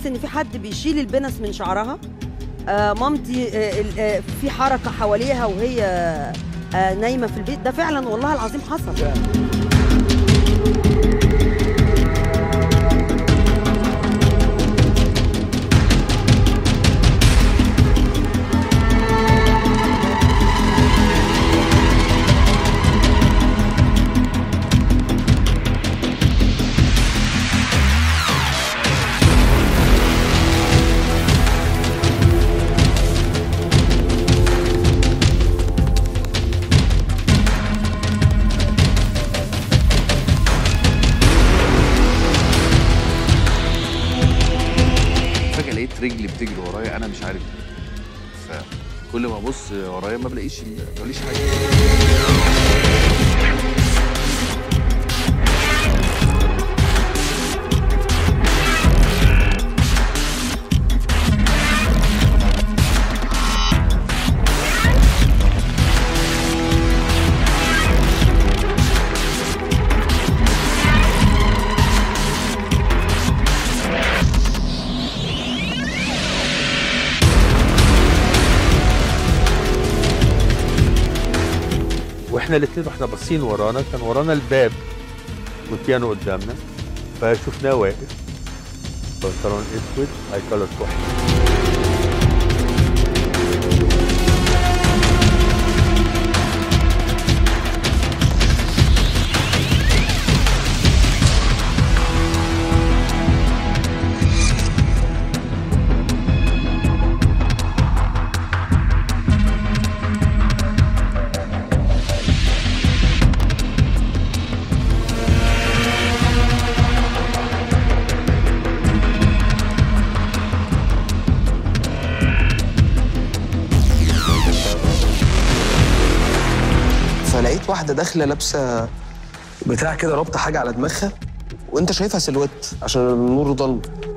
ان في حد بيشيل البنس من شعرها آه مامتي آه ال- آه في حركه حواليها وهي آه نايمه في البيت ده فعلا والله العظيم حصل فجاه لقيت رجلي بتجري ورايا انا مش عارف إيه. فكل ما ابص ورايا ما بلاقيش ال- ما بلاقيش حاجه واحنا الاثنين واحنا باصين ورانا كان ورانا الباب والبيانو قدامنا فشفناه واقف بنطلون اسود هاي كلر تحفه فلقيت واحده داخله لابسه بتاع كده رابطه حاجه على دماغها وانت شايفها سلوت عشان النور ضلم